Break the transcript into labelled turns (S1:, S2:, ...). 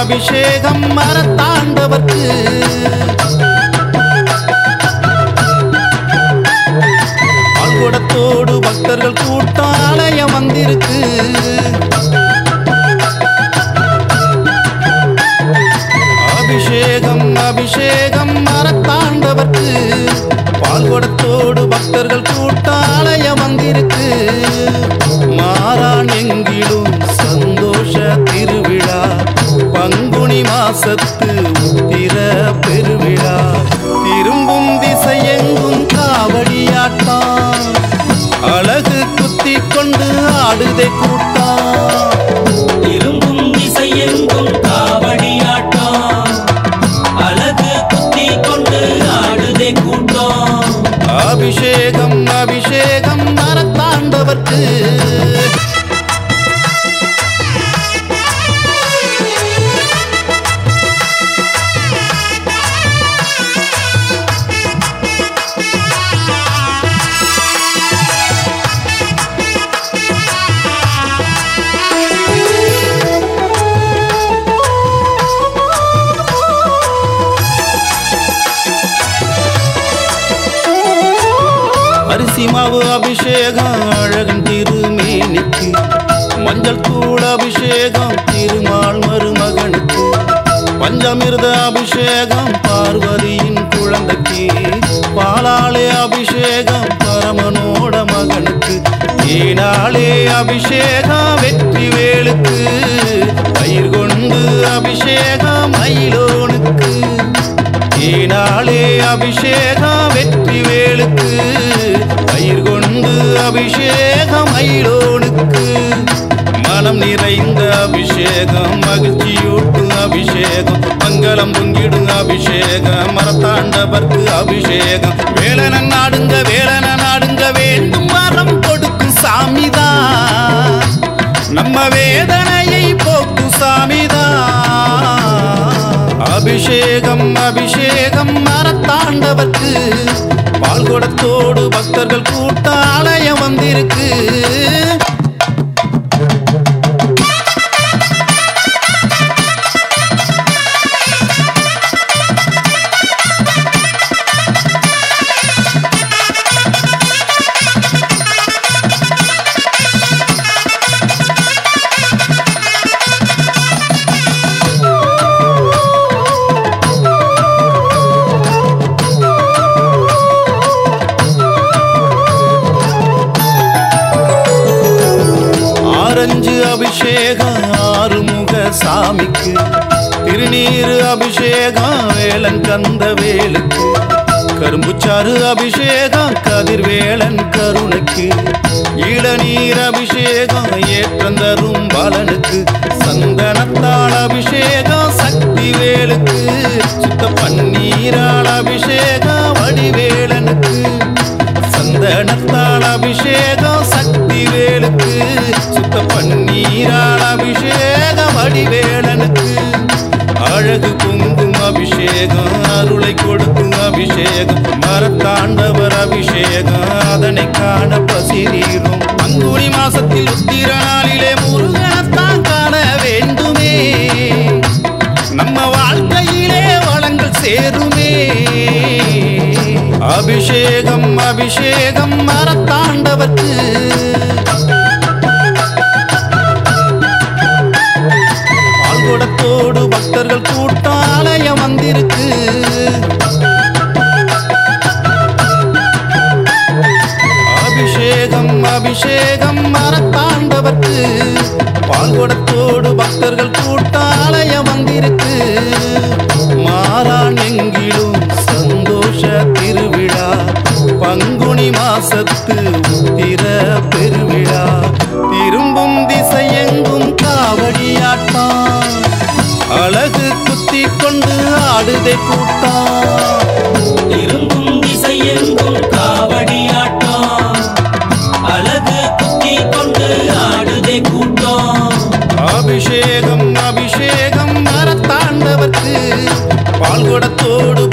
S1: அபிஷேகம் மரத்தாண்டவர்க்கு பால்குடத்தோடு பக்தர்கள் கூட்டம் ஆலயம் வந்திருக்கு அபிஷேகம் அபிஷேகம் மரத்தாண்டவர்க்கு பால்குடத்தோடு பக்தர்கள் கூட்டம் ஆலயம் வந்திருக்கு மாறான் எங்கிலும் சந்தோஷ திருவிழா பங்குனி மாசத்து உத்திர பெருவிழா திரும்பும் திசையெங்கும் காவடியாட்டம் அழகு குத்தி கொண்டு ஆடுதே கூட்டம்
S2: திரும்பும் திசையெங்கும் காவடியாட்டம் அழகு குத்தி கொண்டு ஆடுதே கூட்டம்
S1: அபிஷேகம் அபிஷேகம் மரத்தாண்டவர்க்கு அரிசி மாவு அபிஷேகம் அழகன் திருமேனிக்கு மஞ்சள் தூள் அபிஷேகம் திருமால் மருமகனுக்கு பஞ்சமிர்த அபிஷேகம் பார்வதியின் குழந்தைக்கு பாலாலே அபிஷேகம் பரமனோட மகனுக்கு ஈனாலே அபிஷேகம் வெற்றி வேலுக்கு பயிர் கொண்டு அபிஷேகம் மயிலோனுக்கு ஈனாலே அபிஷேகம் வெற்றி வேலுக்கு பயிர் கொண்டு அபிஷேகம் மயிலோனுக்கு மனம் நிறைந்த அபிஷேகம் மகிழ்ச்சியூட்டும் அபிஷேகம் மங்களம் பொங்கிடும் அபிஷேகம் மரத்தாண்டவர்க்கு அபிஷேகம் வேலன நாடுங்க வேலன நாடுங்க வேண்டும் வரம் கொடுக்கும் சாமிதான் நம்ம வேதனையை போக்கும் சாமிதான் அபிஷேகம் அபிஷேகம் மரத்தாண்டவர்க்கு பால்குடத்தோடு பக்தர்கள் கூட்ட ஆலயம் வந்திருக்கு ஆரஞ்சு அபிஷேகம் ஆறுமுக சாமிக்கு திருநீரு அபிஷேகம் வேலன் கந்த வேலுக்கு கரும்புச்சாறு அபிஷேகம் கதிர்வேலன் கருணைக்கு இளநீர் அபிஷேகம் ஏற்றந்தரும் பலனுக்கு சந்தனத்தாள் அபிஷேகம் சக்தி வேலுக்கு சுத்த பன்னீராள் அபிஷேகம் வடிவேலனுக்கு சந்தனத்தால் அபிஷேகம் சக்தி வேலுக்கு சுத்த பன்னீரால் அபிஷேகம் அடிவேலனுக்கு அழகு பொங்கும் அபிஷேகம் அருளை கொடுக்கும் அபிஷேகம் மரத்தாண்டவர் அபிஷேகம் அதனை காண பசிரீரும் பங்குனி மாசத்தில் உத்திர நாளிலே முருகனத்தான் காண வேண்டுமே நம்ம வாழ்க்கையிலே வளங்கள் சேருமே அபிஷேகம் அபிஷேகம் மரத்தாண்டவர்க்கு பால்குடத்தோடு பக்தர்கள் கூட்டம் ஆலயம் வந்திருக்கு அபிஷேகம் அபிஷேகம் மரத்தாண்டவர்க்கு பால்குடத்தோடு பக்தர்கள் கூட்டம் ஆலயம் வந்திருக்கு மாறான் எங்கிலும் சந்தோஷ திருவிழா பங்குனி மாசத்து உத்திர பெருவிழா திரும்பும் திசையெங்கும் காவடியாட்டம் அழகு குத்தி கொண்டு ஆடுதே கூட்டம்
S2: திரும்பும் திசையெங்கும் காவடியாட்டம் அழகு குத்தி கொண்டு ஆடுதே கூட்டம்
S1: அபிஷேகம் அபிஷேகம் மரத்தாண்டவர்க்கு பால்குடத்தோடு